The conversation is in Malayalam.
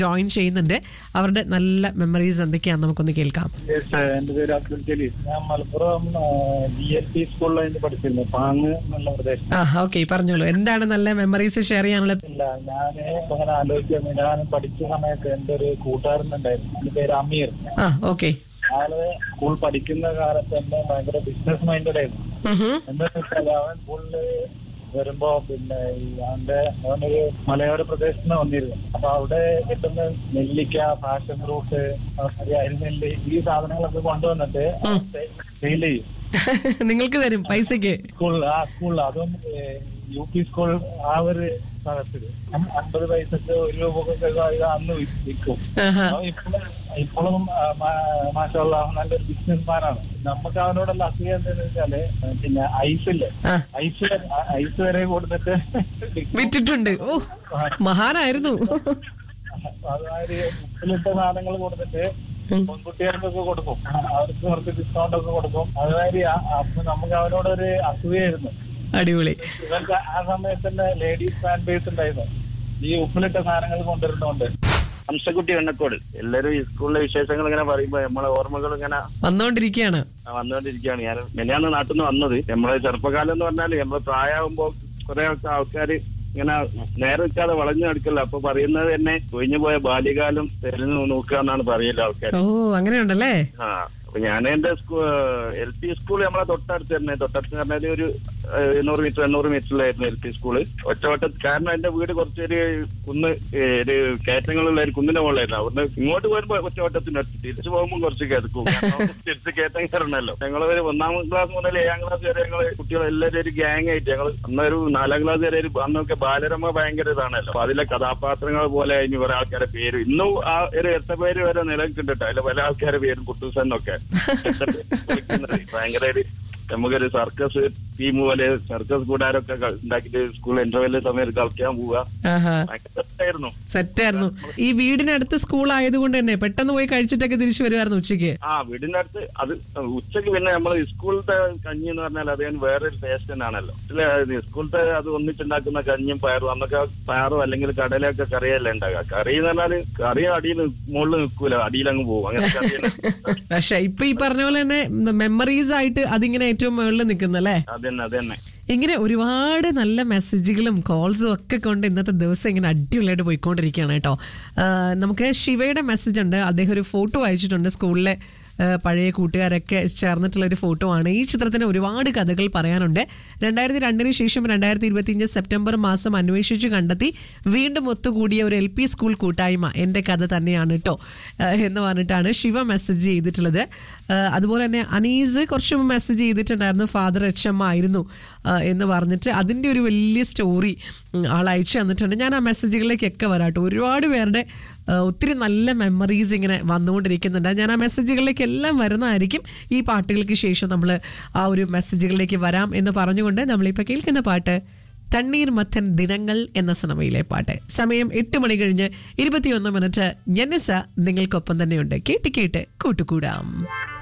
ജോയിൻ ചെയ്യുന്നുണ്ട് അവരുടെ നല്ല മെമ്മറീസ് എന്തൊക്കെയാണെന്ന് നമുക്കൊന്ന് കേൾക്കാം യെസ് എന്റെ പേര് അബ്ദുൽ ജലീൽ ഞാൻ മലപ്പുറം ഡി എൽ പി സ്കൂളിലായിരുന്നു പഠിച്ചിരുന്നു പാങ് എന്നുള്ള പ്രദേശം ആ ഓക്കെ പറഞ്ഞോളൂ എന്താണ് നല്ല മെമ്മറീസ് ഷെയർ ചെയ്യാനുള്ള ഇല്ല ഞാന് ഇപ്പൊ അങ്ങനെ ആലോചിക്കുന്നു ഞാൻ പഠിച്ച സമയത്ത് എന്റെ ഒരു കൂട്ടുകാരൻ ഉണ്ടായിരുന്നു എന്റെ പേര് അമീർ ആ ഓക്കെ അയാള് സ്കൂൾ പഠിക്കുന്ന കാലത്ത് തന്നെ ഭയങ്കര ബിസിനസ് മൈൻഡഡ് ആയിരുന്നു എന്താന്ന് വെച്ചാൽ അവൻ സ്കൂളില് വരുമ്പോ പിന്നെ ഈ അവന്റെ അവനൊരു മലയോര പ്രദേശത്ത് നിന്ന് വന്നിരുന്നു അപ്പൊ അവിടെ കിട്ടുന്ന നെല്ലിക്ക പാഷൻ ഫ്രൂട്ട് അരിനെല്ല് ഈ സാധനങ്ങളൊക്കെ കൊണ്ടുവന്നിട്ട് സെയിൽ ചെയ്യും നിങ്ങൾക്ക് തരും പൈസക്ക് സ്കൂൾ ആ സ്കൂളിൽ അതും യു പി സ്കൂൾ ആ ഒരു സ്ഥലത്തില് അം- അമ്പത് പൈസക്ക് ഒരു രൂപക്കൊക്കെ ഇത് അന്ന് വി- വിൽക്കും ആഹാ. അവൻ ഇപ്പോഴും ഇപ്പോഴും മാഷുള്ള നല്ലൊരു ബിസിനസ്മാനാണ് നമുക്ക് അവനോടുള്ള അസൂയ എന്താന്ന് വെച്ചാല് പിന്നെ ഐസില്ലേ ആ. ഐസ് വരെ- ആ, ഐസ് വരെ കൊടുത്തിട്ട് വിറ്റിട്ടുണ്ട് ഓ മഹാനായിരുന്നു അതായത് ഉപ്പിലിട്ട സാധനങ്ങൾ കൊടുത്തിട്ട് പെൺകുട്ടികൾക്കൊക്കെ കൊടുക്കും അവർക്ക് കുറച്ച് ഡിസ്കൗണ്ട് ഒക്കെ കൊടുക്കും അതുമാതിരി ആ- അപ്പൊ നമുക്ക് അവനോടൊരു അസൂയായിരുന്നു അടിപൊളി ഇവർക്ക് ആ സമയത്ത് തന്നെ ലേഡീസ് ഫാൻ ബേസ് ഉണ്ടായിരുന്നു ഈ ഉപ്പിലിട്ട സാധനങ്ങൾ കൊണ്ടുവരുന്നോണ്ട് ഹംസക്കുട്ടി വെണ്ണക്കോട് എല്ലാരും ഈ സ്കൂളിലെ വിശേഷങ്ങൾ ഇങ്ങനെ പറയുമ്പോ നമ്മളെ ഓർമ്മകൾ ഇങ്ങനെ വന്നോണ്ടിരിക്കുകയാണ് വന്നുകൊണ്ടിരിക്കുകയാണ് ഞാൻ മെനിയാന്ന് നാട്ടിൽ നിന്ന് വന്നത് നമ്മളെ ചെറുപ്പകാലം എന്ന് പറഞ്ഞാല് നമ്മളെ പ്രായമാകുമ്പോ കുറെ ഒക്കെ ആൾക്കാര് ഇങ്ങനെ നേരെ നിൽക്കാതെ വളഞ്ഞു നടക്കില്ല അപ്പൊ പറയുന്നത് തന്നെ ഒഴിഞ്ഞു പോയ ബാല്യകാലം തെരഞ്ഞു നോക്കുക എന്നാണ് പറയല് ആൾക്കാർ ഓ അങ്ങനെയുണ്ടല്ലേ ആ അപ്പൊ ഞാൻ എന്റെ എൽ പി സ്കൂൾ നമ്മളെ തൊട്ടടുത്ത് തന്നെ തൊട്ടടുത്ത് പറഞ്ഞാല് ഒരു ഏഹ്, എണ്ണൂറ് മീറ്റർ എണ്ണൂറ് മീറ്ററിലായിരുന്നു എൽ പി സ്കൂള് ഒറ്റവട്ട കാരണം എന്റെ വീട് കുറച്ചൊരു കുന്ന് ഏഹ്, ഒരു കയറ്റങ്ങളുള്ള ഒരു കുന്നിന്റെ മുകളിലായിരുന്നു അവിടുന്ന് ഇങ്ങോട്ട് പോകുമ്പോ ഒറ്റവട്ടത്തിന് അടുത്ത് തിരിച്ചു പോകുമ്പോൾ കുറച്ച് കിടക്കും കാരണം തിരിച്ച് കയറ്റം കയറണല്ലോ ഞങ്ങൾ ഒരു ഒന്നാം ക്ലാസ് മുതൽ ഏഴാം ക്ലാസ് വരെ ഞങ്ങൾ കുട്ടികൾ എല്ലാവരും ഒരു ഗ്യാങ് ആയിട്ട് ഞങ്ങൾ അന്നൊരു നാലാം ക്ലാസ് വരെ ഒരു അന്നൊക്കെ ബാലരമ ഭയങ്കര ഇതാണല്ലോ അപ്പൊ അതിലെ കഥാപാത്രങ്ങൾ പോലെ അതിന് കുറെ ആൾക്കാരെ പേര് ഇന്നും ആ ഒരു എത്ര പേര് വരെ നിലനിൽക്കുന്നുണ്ട് അതിലെ പല ആൾക്കാരുടെ പേരും കുട്ടൂസൻ ഒക്കെ ഭയങ്കര ഒരു നമുക്കൊരു സർക്കസ് ടീം പോലെ സർക്കസ് കൂടാരൊക്കെ ക- ഉണ്ടാക്കിയിട്ട് സ്കൂൾ ഇന്റർവെല്ല് സമയത്ത് കളിക്കാൻ പോവുക ആഹാ ഭയങ്കര രസായിരുന്നു സെറ്റായിരുന്നു ഈ വീടിനടുത്ത് സ്കൂൾ ആയതുകൊണ്ട് തന്നെ പെട്ടെന്ന് പോയി കഴിച്ചിട്ടൊക്കെ തിരിച്ചു വരുമായിരുന്നു ഉച്ചയ്ക്ക് ആ വീടിന്റെ അടുത്ത് അത് ഉച്ചക്ക് പിന്നെ നമ്മൾ സ്കൂളിലത്തെ കഞ്ഞി എന്ന് പറഞ്ഞാൽ അത് വേറൊരു ടേസ്റ്റ് തന്നെയാണല്ലോ ഇല്ല സ്കൂളിലത്തെ അത് ഒന്നിച്ചുണ്ടാക്കുന്ന കഞ്ഞിയും പയറും അന്നൊക്കെ പയറും അല്ലെങ്കിൽ കടലൊക്കെ കറിയല്ലേ ഉണ്ടാക്കുക കറി എന്ന് പറഞ്ഞാല് കറി അടിയിൽ മുകളിൽ നിൽക്കൂല അടിയിലങ്ങ് പോകും അങ്ങനെ കറി തന്നെ. പക്ഷെ ഇപ്പൊ ഈ പറഞ്ഞ പോലെ തന്നെ മെമ്മറീസ് ആയിട്ട് അതിങ്ങനെ ഏറ്റവും മുകളിൽ നിൽക്കുന്നല്ലേ അതന്നെ അതന്നെ ഇങ്ങനെ ഒരുപാട് നല്ല മെസ്സേജുകളും കോൾസും ഒക്കെ കൊണ്ട് ഇന്നത്തെ ദിവസം ഇങ്ങനെ അടിപൊളിയായിട്ട് പോയിക്കൊണ്ടിരിക്കുകയാണ് കേട്ടോ ആ, നമുക്ക് ശിവയുടെ മെസ്സേജ് ഉണ്ട് അദ്ദേഹം ഒരു ഫോട്ടോ അയച്ചിട്ടുണ്ട് സ്കൂളിലെ ആ, പഴയ കൂട്ടുകാരൊക്കെ ചേർന്നിട്ടുള്ള ഒരു ഫോട്ടോ ആണ് ഈ ചിത്രത്തിന് ഒരുപാട് കഥകൾ പറയാനുണ്ട് രണ്ടായിരത്തി രണ്ടിന് ശേഷം രണ്ടായിരത്തി ഇരുപത്തിയഞ്ച് സെപ്റ്റംബർ മാസം അന്വേഷിച്ചു കണ്ടെത്തി വീണ്ടും ഒത്തുകൂടിയ ഒരു എൽ പി സ്കൂൾ കൂട്ടായ്മ എൻ്റെ കഥ തന്നെയാണ് കേട്ടോ ആ, എന്ന് പറഞ്ഞിട്ടാണ് ശിവ മെസ്സേജ് ചെയ്തിട്ടുള്ളത് ആ, അതുപോലെ തന്നെ അനീസ് കുറച്ച് മുമ്പ് മെസ്സേജ് ചെയ്തിട്ടുണ്ടായിരുന്നു ഫാദർ എച്ച് എം ആയിരുന്നു ആ, എന്ന് പറഞ്ഞിട്ട് അതിൻ്റെ ഒരു വലിയ സ്റ്റോറി ഉം, ആൾ അയച്ചു തന്നിട്ടുണ്ട് ഞാൻ ആ മെസ്സേജുകളിലേക്കൊക്കെ വരാട്ടോ ഒരുപാട് പേരുടെ ആ, ഒത്തിരി നല്ല മെമ്മറീസ് ഇങ്ങനെ വന്നുകൊണ്ടിരിക്കുന്നുണ്ട് ഞാൻ ആ മെസ്സേജുകളിലേക്ക് എല്ലാം വരുന്നതായിരിക്കും ഈ പാട്ടുകൾക്ക് ശേഷം നമ്മൾ ആ ഒരു മെസ്സേജുകളിലേക്ക് വരാം എന്ന് പറഞ്ഞുകൊണ്ട് നമ്മളിപ്പോൾ കേൾക്കുന്ന പാട്ട് തണ്ണീർ മഥൻ ദിനങ്ങൾ എന്ന സിനിമയിലെ പാട്ട് സമയം എട്ട് മണി കഴിഞ്ഞ് ഇരുപത്തിയൊന്ന് മിനിറ്റ് ഞെന്നിസ നിങ്ങൾക്കൊപ്പം തന്നെയുണ്ട് കേട്ട് കേട്ട് കൂട്ടുകൂടാം